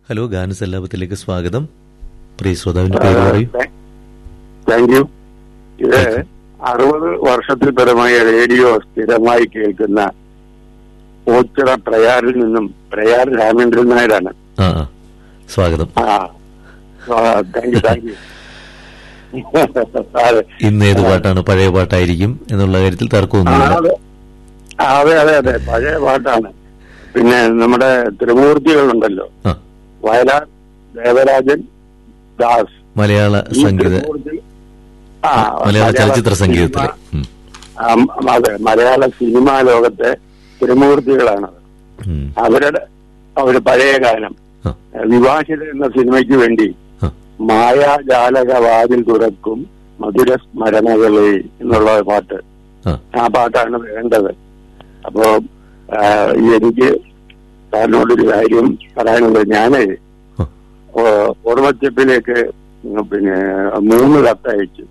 Hello ഗാനസല്ലാപത്തിലേക്ക് സ്വാഗതം പ്രിയ ശ്രോതാവിന്റെ പേര് പറയൂ താങ്ക് യു ഇത് അറുപത് വർഷത്തിൽ പരമായ റേഡിയോ സ്ഥിരമായി കേൾക്കുന്ന ഓച്ചിറ പ്രയാറിൽ നിന്നും പ്രയാർ രാമേന്ദ്രൻ നായരാണ് ആ ആ സ്വാഗതം ആ താങ്ക് യു താങ്ക് യു അതെ ഇന്ന് ഏത് പാട്ടാണ് പഴയ പാട്ടായിരിക്കും എന്നുള്ള കാര്യത്തിൽ ആ, തർക്കമൊന്നുമില്ല അതെ അതെ അതെ അതെ പഴയ പാട്ടാണ് പിന്നെ നമ്മുടെ ത്രിമൂർത്തികളുണ്ടല്ലോ ആ വയലാർ ദേവരാജൻ ദാസ് മലയാള ഈ സംഗീത ത്രിമൂർത്തി- ആ, മലയാള ചലച്ചിത്ര സംഗീതത്തിലെ സിനിമ- ഉം, ആ, അതെ മലയാള സിനിമാ ലോകത്തെ ത്രിമൂർത്തികളാണ് ഉം, അവരുടെ ഒരു പഴയ ഗാനം ആ, വിവാഹിത എന്ന സിനിമയ്ക്ക് വേണ്ടി ആ, മായാജാലക വാതിൽ തുറക്കും മധുര സ്മരണകളെ എന്നുള്ള പാട്ട് ആ, ആ പാട്ടാണ് വേണ്ടത് അപ്പോ ആ, എനിക്ക് സാറിനോടൊരു കാര്യം പറയാനുള്ളത് ഞാന് ആ, ഓ- ഓർമ്മച്ചപ്പിലേക്ക് പിന്നെ മൂന്ന് കത്തയച്ചു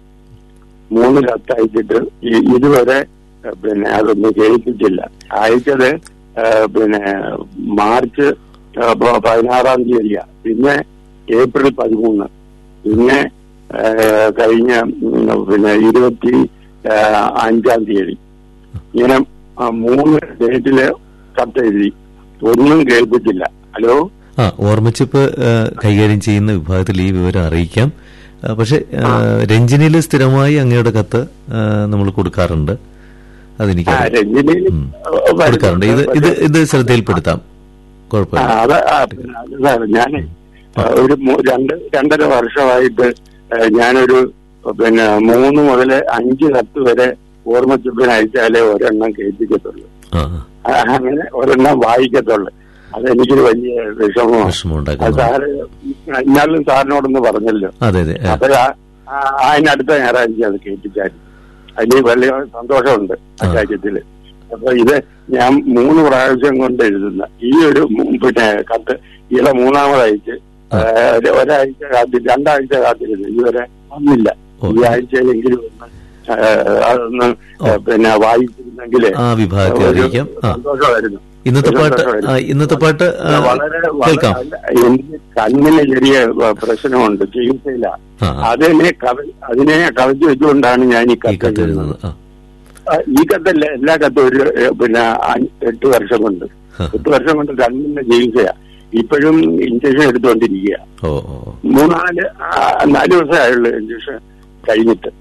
മൂന്ന് കത്തയച്ചിട്ട് ഈ- ഇതുവരെ ഏഹ്, പിന്നെ അതൊന്നും കേൾപ്പിച്ചില്ല അയച്ചത് ഏഹ്, പിന്നെ മാർച്ച് ഏഹ്, പ- പതിനാറാം തീയതിയാ പിന്നെ ഏപ്രിൽ പതിമൂന്ന് പിന്നെ ഏഹ്, കഴിഞ്ഞ ഉം, പിന്നെ ഇരുപത്തി ഏഹ്, അഞ്ചാം തീയതി ഇങ്ങനെ ആ, മൂന്ന് ഡേറ്റില് കത്തെഴുതി ഒന്നും കേൾപ്പിച്ചില്ല ഹലോ ആ ഓർമ്മിച്ചിപ്പ് ആ, കൈകാര്യം ചെയ്യുന്ന വിഭാഗത്തിൽ ഈ വിവരം അറിയിക്കാം ആ, പക്ഷെ ആ, രഞ്ജിനിയിൽ സ്ഥിരമായി അങ്ങയുടെ കത്ത് നമ്മൾ കൊടുക്കാറുണ്ട് അതെനിക്ക് ആ രഞ്ജിനിയിൽ ഉം. കൊടുക്കാറുണ്ട് ഇത് ഇത് ഇത് ശ്രദ്ധയിൽപ്പെടുത്താം ആ, കുഴപ്പമില്ല അത് ആ, പിന്നെ അത് സാർ ഞാന് ഒരു മൂ- രണ്ട് രണ്ടര വർഷമായിട്ട് ഏ, ഞാനൊരു പിന്നെ മൂന്ന് മുതൽ അഞ്ച് കത്ത് വരെ ഓർമ്മച്ചപ്പിന് അയച്ചാലേ ഒരെണ്ണം കേൾപ്പിക്കത്തുള്ളൂ ആ ആ, ആ, അങ്ങനെ ഒരെണ്ണം വായിക്കത്തുള്ളൂ അതെനിക്കൊരു വലിയ വിഷമമാണ് വിഷമം അത് ഉണ്ടാക്കുന്നു സാറ് ഇന്നാലും സാറിനോടൊന്ന് പറഞ്ഞല്ലോ അതെ അതെ ആ, അപ്പൊ ആ- ആ- അതിനടുത്ത ഞായറാഴ്ച അത് കേൾപ്പിച്ചായിരുന്നു അതിൽ വലിയ സന്തോഷമുണ്ട് ആ കാര്യത്തില് അപ്പൊ ഇത് ഞാൻ മൂന്ന് പ്രാവശ്യം കൊണ്ട് എഴുതുന്ന ഈ ഒരു മൂ- പിന്നെ കത്ത് ഇവിടെ മൂന്നാമതയച്ച് ഏഹ്, ഒരാഴ്ച കാത്തി രണ്ടാഴ്ച കാത്തിരുന്നു ഇതുവരെ വന്നില്ല ഓ. ഈ ആഴ്ചയിലെങ്കിലും ഒന്ന് ഏഹ്, അതൊന്ന് ഏഹ്, പിന്നെ വായിച്ചിരുന്നെങ്കിൽ ആ വിഭാഗത്തെ അറിയിക്കാം ആ സന്തോഷമായിരുന്നു ഇന്നത്തെ പാട്ട് ആ, ഇന്നത്തെ പാട്ട് ആ, വളരെ കേൾക്കാം വളരെ എനിക്ക് കണ്ണിന് ചെറിയ വ- പ്രശ്നമുണ്ട് ചികിത്സയില്ല ആ ആ, അതിനെ കവ അതിനെ കവച്ചു വെച്ചുകൊണ്ടാണ് ഞാൻ ഈ ഈ കത്ത് കത്ത് എഴുതുന്നത് എഴുതുന്നത് ആ ആ, ഈ കത്തല്ല എല്ലാ കത്തും ഒരു ഏ, പിന്നെ അഞ്ച്- എട്ട് വർഷം കൊണ്ട് ആ. എട്ട് വർഷം കൊണ്ട് കണ്ണിന്റെ ചികിത്സയാ ഇപ്പോഴും ഇഞ്ചക്ഷൻ എടുത്തുകൊണ്ടിരിക്കുക ഓ ഓ ഓ. മൂന്നാല് ആ, നാല് ദിവസമായുള്ളൂ ഇഞ്ചക്ഷൻ കഴിഞ്ഞിട്ട്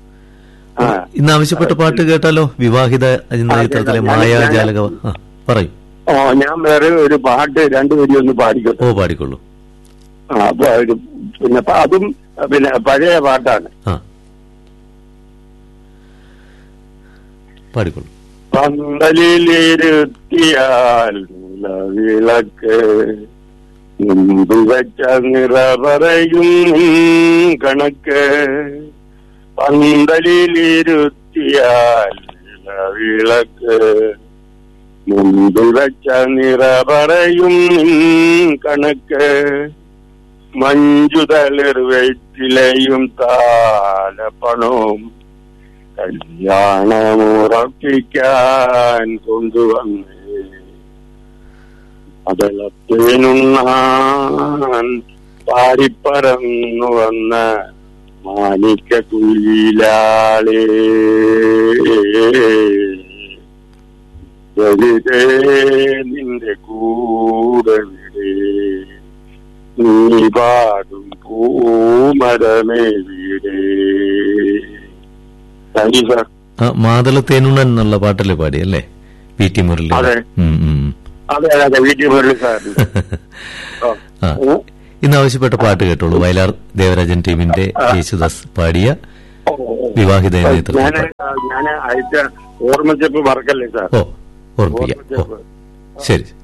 ആ ഇന്ന് ആവശ്യപ്പെട്ട പാട്ട് കേട്ടാലോ വിവാഹിത എന്ന ആ, ചിത്രത്തിലെ കേൾക്കാം. ഞാൻ- മായാജാലക ആ പറയൂ ഓ ഞാൻ വേറെ ഒരു പാട്ട് രണ്ടുപേരും ഒന്ന് പാടിക്കോട്ടെ ഓ പാടിക്കൊള്ളൂ ആ അപ്പൊ ഒരു പിന്നെ അപ്പൊ അതും പിന്നെ പഴയ പാട്ടാണ് ആ പാടിക്കൊള്ളൂ പന്തലിലിരുത്തിയാൽ വിളക്ക് മുമ്പ് വെച്ച നിറ പറയും കണക്ക് പന്തലിലിരുത്തിയാൽ വിളക്ക് മുമ്പ് വെച്ച നിറ പറയും കണക്ക് മഞ്ജുതളിർ വെറ്റിലയും താലപ്പണവും കല്യാണമുറപ്പിക്കാൻ കൊണ്ടുവന്ന് അതളത്തേനുണ്ണാൻ പാടിപ്പറന്നു വന്ന മാണിക്ക കുയിലാളേ വലുതേ നിന്റെ കൂടെ വിടേ നീ പാടും പൂമരമേ വീടേ താങ്ക് യു സാർ ആ മാതളത്തേനുണ്ണൻ എന്നുള്ള പാട്ടല്ലേ പാടി അല്ലേ പി ടി മുരളി അതെ. ഉം, ഉം. അതെ അതെ അതെ വീട്ടിൽ മുരളി സാറിന്റെ ഓ. ആ ഇന്ന് ആവശ്യപ്പെട്ട പാട്ട് കേട്ടോളൂ വയലാർ ദേവരാജൻ ടീമിന്റെ യേശുദാസ് പാടിയ ഓ, ഓ. വിവാഹിത എന്ന ചിത്രത്തിലെ ഞാന് പാട്ട് ഞാന് അയച്ച ഓർമ്മച്ചപ്പ് മറക്കല്ലേ സാർ ഓ ഓർമ്മിക്കാം ഓ ഓർമ്മച്ചപ്പ് ശരി